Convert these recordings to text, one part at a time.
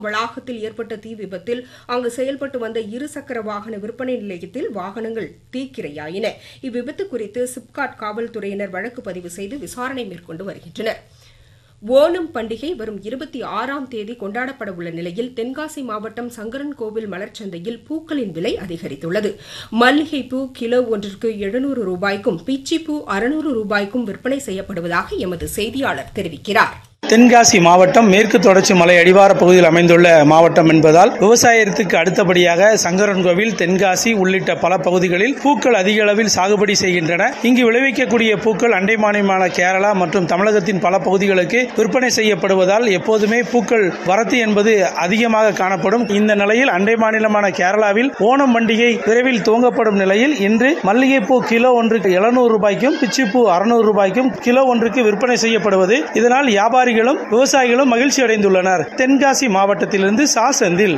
வளாகத்தில் ஏற்பட்ட தீ விபத்தில் அங்கு செயல்பட்டு வந்த இருசக்கர வாகன விற்பனை நிலையத்தில் வாகனங்கள் தீக்கிரையாயின இவ்விபத்து குறித்து சிப்காட் காவல்துறையினர் வழக்கு பதிவு செய்து விசாரணை மேற்கொண்டு வருகின்றனர் ஓணம் பண்டிகை வரும் இருபத்தி ஆறாம் தேதி கொண்டாடப்பட உள்ள நிலையில் தென்காசி மாவட்டம் சங்கரன் கோவில் மலர்ச்சந்தையில் பூக்களின் விலை அதிகரித்துள்ளது மல்லிகைப்பூ கிலோ ஒன்றிற்கு எழுநூறு ரூபாய்க்கும் பிச்சிப்பூ அறுநூறு ரூபாய்க்கும் விற்பனை செய்யப்படுவதாக எமது செய்தியாளர் தெரிவிக்கிறார் தென்காசி மாவட்டம் மேற்கு தொடர்ச்சி மலை அடிவார பகுதியில் அமைந்துள்ள மாவட்டம் என்பதால் விவசாயத்துக்கு அடுத்தபடியாக சங்கரன்கோவில் தென்காசி உள்ளிட்ட பல பகுதிகளில் பூக்கள் அதிக அளவில் சாகுபடி செய்கின்றன இங்கு விளைவிக்கக்கூடிய பூக்கள் அண்டை மாநிலமான கேரளா மற்றும் தமிழகத்தின் பல பகுதிகளுக்கு விற்பனை செய்யப்படுவதால் எப்போதுமே பூக்கள் வரத்து என்பது அதிகமாக காணப்படும் இந்த நிலையில் அண்டை மாநிலமான கேரளாவில் ஓணம் பண்டிகை விரைவில் துவங்கப்படும் நிலையில் இன்று மல்லிகைப்பூ கிலோ ஒன்றுக்கு எழுநூறு ரூபாய்க்கும் பிச்சிப்பூ அறுநூறு ரூபாய்க்கும் கிலோ ஒன்றுக்கு விற்பனை செய்யப்படுவது இதனால் வியாபாரிகளும் விவசாயிகளும் மகிழ்ச்சி அடைந்துள்ளனர் தென்காசி மாவட்டத்திலிருந்து சா செந்தில்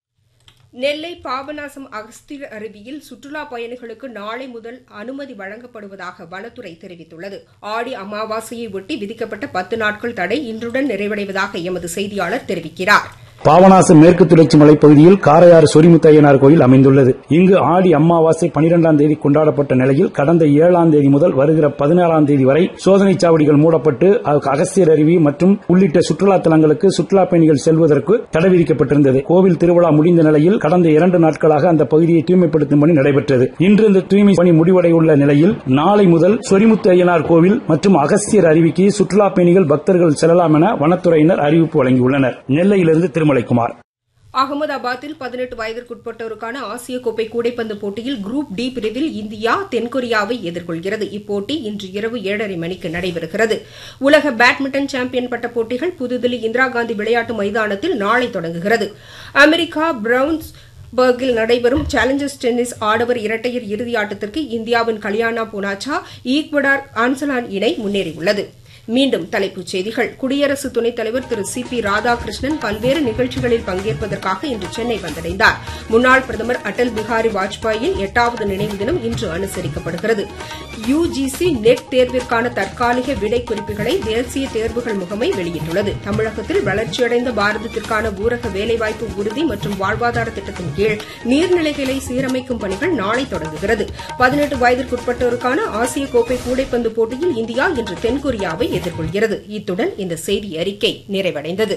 நெல்லை பாபநாசம் அகஸ்தியர் அருவியில் சுற்றுலா பயணிகளுக்கு நாளை முதல் அனுமதி வழங்கப்படுவதாக வனத்துறை தெரிவித்துள்ளது ஆடி அமாவாசையை ஒட்டி விதிக்கப்பட்ட பத்து நாட்கள் தடை இன்றுடன் நிறைவடைவதாக எமது செய்தியாளர் தெரிவிக்கிறார் பாபநாசம் மேற்கு தொடர்ச்சி மலைப்பகுதியில் காரையாறு சொரிமுத்தையனார் கோயில் அமைந்துள்ளது இங்கு ஆடி அமாவாசை பனிரெண்டாம் தேதி கொண்டாடப்பட்ட நிலையில் கடந்த ஏழாம் தேதி முதல் வருகிற பதினாறாம் தேதி வரை சோதனை சாவடிகள் மூடப்பட்டு அகஸ்தியர் அருவி மற்றும் உள்ளிட்ட சுற்றுலா தலங்களுக்கு சுற்றுலா பயணிகள் செல்வதற்கு தடை விதிக்கப்பட்டிருந்தது கோவில் திருவிழா முடிந்த நிலையில் கடந்த இரண்டு நாட்களாக அந்த பகுதியை தூய்மைப்படுத்தும் பணி நடைபெற்றது இன்று இந்த தூய்மை பணி முடிவடையுள்ள நிலையில் நாளை முதல் சொரிமுத்து ஐயனார் கோவில் மற்றும் அகஸ்தியர் அருவிக்கு சுற்றுலா பயணிகள் பக்தர்கள் செல்லலாம் என வனத்துறையினர் அறிவிப்பு வழங்கியுள்ளனர் நெல்லையிலிருந்து திருமலைக்குமார் அகமதாபாத்தில் பதினெட்டு வயதிற்குட்பட்டோருக்கான ஆசிய கோப்பை கூடைப்பந்து போட்டியில் குரூப் டி பிரிவில் இந்தியா தென்கொரியாவை எதிர்கொள்கிறது இப்போட்டி இன்று இரவு ஏழரை மணிக்கு நடைபெறுகிறது உலக பேட்மிண்டன் சாம்பியன் பட்ட போட்டிகள் புதுதில்லி இந்திரா காந்தி விளையாட்டு மைதானத்தில் நாளை தொடங்குகிறது அமெரிக்கா பிரவுன்ஸ் பர்கில் நடைபெறும் சேலஞ்சர்ஸ் டென்னிஸ் ஆடவர் இரட்டையர் இறுதி ஆட்டத்திற்கு இந்தியாவின் கல்யாணா புனாச்சா ஈக்வடார் ஆன்சலான் இணை முன்னேறியுள்ளது மீண்டும் தலைப்புச் செய்திகள் குடியரசு துணைத் தலைவர் திரு சி பி ராதாகிருஷ்ணன் பல்வேறு நிகழ்ச்சிகளில் பங்கேற்பதற்காக இன்று சென்னை வந்தடைந்தார் முன்னாள் பிரதமர் அடல் பிகாரி வாஜ்பாயின் எட்டாவது நினைவு தினம் இன்று அனுசரிக்கப்படுகிறது யுஜிசி நெட் தேர்விற்கான தற்காலிக விடை குறிப்புகளை தேசிய தேர்வுகள் முகமை வெளியிட்டுள்ளது தமிழகத்தில் வளர்ச்சியடைந்த பாரதத்திற்கான ஊரக வேலைவாய்ப்பு உறுதி மற்றும் வாழ்வாதார திட்டத்தின் கீழ் நீர்நிலைகளை சீரமைக்கும் பணிகள் நாளை தொடங்குகிறது பதினெட்டு வயதிற்குட்பட்டோருக்கான ஆசிய கோப்பை கூடைப்பந்து போட்டியில் இந்தியா இன்று தென்கொரியாவை எதிர்கொள்கிறது இத்துடன் இந்த செய்தி அறிக்கை நிறைவடைந்தது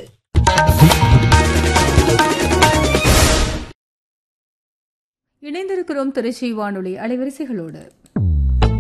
இணைந்திருக்கிறோம் திருச்சி வானொலி அலைவரிசைகளோடு